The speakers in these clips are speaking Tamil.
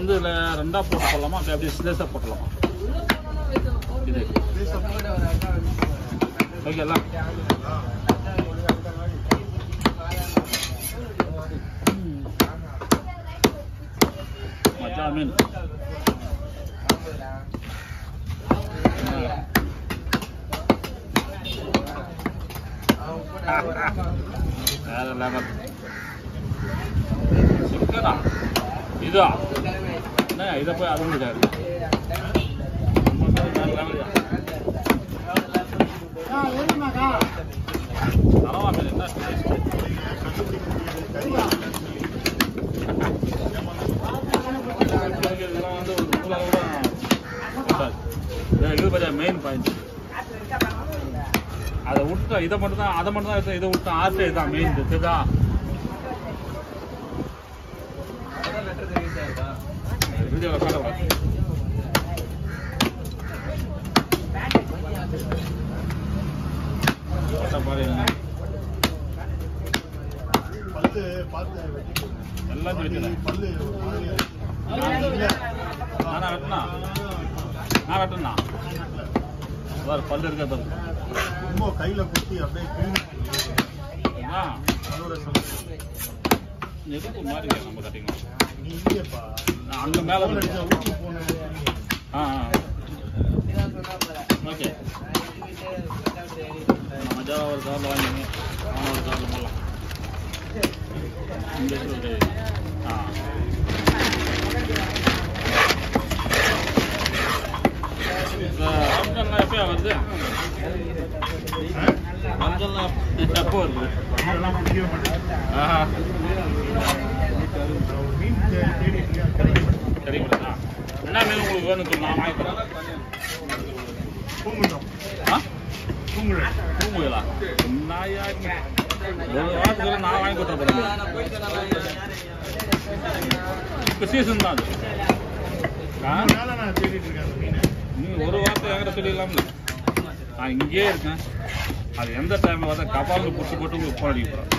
வந்து இதில் ரெண்டாக போட்டு போடலாமா அப்படி அப்படியே ஸ்லேஸாக போட்டலாமா இது ஓகேங்களா மச்சான் மீன் வேற லெவல் சிக்கனா இதா என்ன இதை போய் அது முடியாது தரவா மீன் என்ன taste? இதெல்லாம் வந்து ஒரு நூலாக கூட பத்தாது. இது- இது பற்றிய மெயின் பாயிண்ட் அதை விட்டா இதை மட்டும் தான் அதை மட்டும் தான் எடுத்தேன் இதை விட்டா ஆர்டே தான் மெயின் இதுதா வீடியோவில் காட்டுறேன் போட்டா பாருங்க பல்லு பார்த்து வெட்டி எல்லாம் வச்சுட்டேன் பல்லு ஒரு மாதிரியா இருக்கு. நானா வெட்டினா நான் வெட்டினா வேறு பல்லு இருக்க பாரு ரொம்ப கையில குத்தி அப்படியே கிளீன் ஆ அதோட சொல்லுங்க நெருப்பு மாதிரி இருக்கு நம்ம கட்டிங்க நீ இல்லையப்பா நான் அங்க மேல போன் அடிச்சா ஊட்டி போன ஆ ஆ ஓகே மஜாவா ஒரு காரில் வாங்கிங்க நான் ஒரு காரில் போடலாம் இந்த இது ஆ இந்த ரம்ஜான்லாம் எப்பயா வருது ரம்ஜான்லாம் எப்போ வருது அதெல்லாம் முடிய மாட்டேங்குது ஆஹா ஒரு மீன் தே- தேடி இருக்கியா? கிடைக்கும். சரிங்களா என்ன மீன் உங்களுக்கு வேணும் சொல்லு, நான் வாங்கி தரேன் பூங்குன்றம். ஆ பூங்குழல். பூங்குழலா நாயா ஒரு வாரத்துக்கு நான் வாங்கி கொடுத்த போறேன் இப்போ சீசன் தான் அது ஆ ரொம்ப நாளா நான் தேடிட்டு இருக்கேன் அந்த மீனை. நீ ஒரு வாரத்தை என்கிட்ட சொல்லிடலாம்ல நான் இங்கேயே இருக்கேன் அது எந்த டைம்ல பார்த்தா கபாலுக்கு பிடிச்சி போட்டு உங்களுக்கு போன் அடிக்க போகிறேன்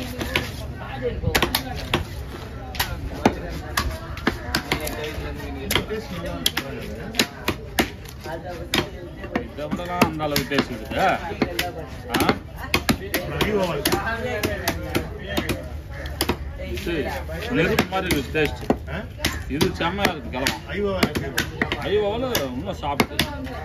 Taste நல்லா இருக்கு. இதை விடலாம் அந்த அளவுக்கு டேஸ்ட் இருக்குது ஆ ஐயோவா. இது நெருப்பு மாதிரி இருக்குது டேஸ்ட் ஆ? இது செம்மையா இருக்கு கிளம்பா ஐயோவா எப்படி இருக்கு? ஐயோவாவில் இன்னும் சாப்பிட்டு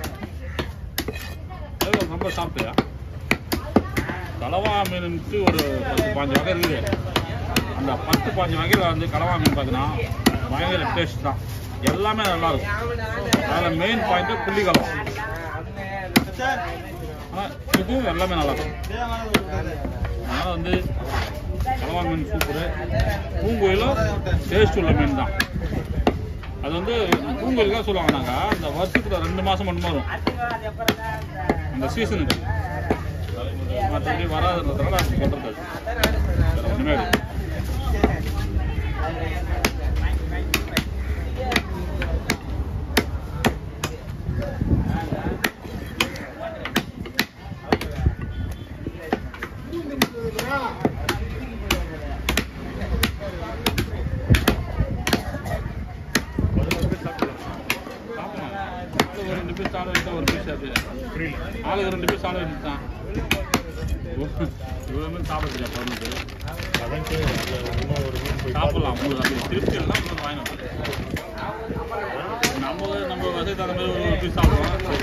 ஐயோ ரொம்ப சாப்பிட்டியா கலவா மீனுக்கு ஒரு பத்து பாஞ்சு வகை இருக்குது அந்த பத்து பாஞ்சு வகையில் வந்து கலவா மீன் பார்த்தீங்கன்னா பயங்கர டேஸ்ட் தான் எல்லாமே நல்லா இருக்கும் அதில் மெயின் பாயிண்ட்டு புள்ளி கலவா ஆனால் இதுவும் எல்லாமே நல்லா இருக்கும் அதனால் வந்து கலவா மீன் சூப்பரு பூங்கோயிலும் டேஸ்ட் உள்ள மீன் தான் அது வந்து பூங்கோயிலுக்காக சொல்லுவாங்கனாக்கா இந்த வருஷத்துல ரெண்டு மாசம் மட்டும் வரும் அந்த சீசனுக்கு மற்றபடி வராதுன்றதுனால அது சொல்றது அது. வேற ஒண்ணுமே இல்லை. பதினோரு பேர் சாப்பிடலாம். சாப்பிடலாம். ஆளுக்கு ஒரு ரெண்டு பீஸ் சாப்பிட வச்சா ஒரு பீஸ் அப்படியே புரியல. ஆளுக்கு ரெண்டு பீஸ் சாப்பிட வச்சுட்டான் இவ்வளோ சாப்பிட தெரியாது பதினெட்டு அதான் கேளு. அதுல இன்னும் ஒரு மீன் போய் சாப்பிடலாம் உங்களுக்கு அப்படி திருப்தி எல்லாம் உங்களுக்கு வாங்கி வரலாம். நம்ம நம்ம வசதி தகுந்த மாதிரி ஒரு பீஸ் சாப்பிடுவோம்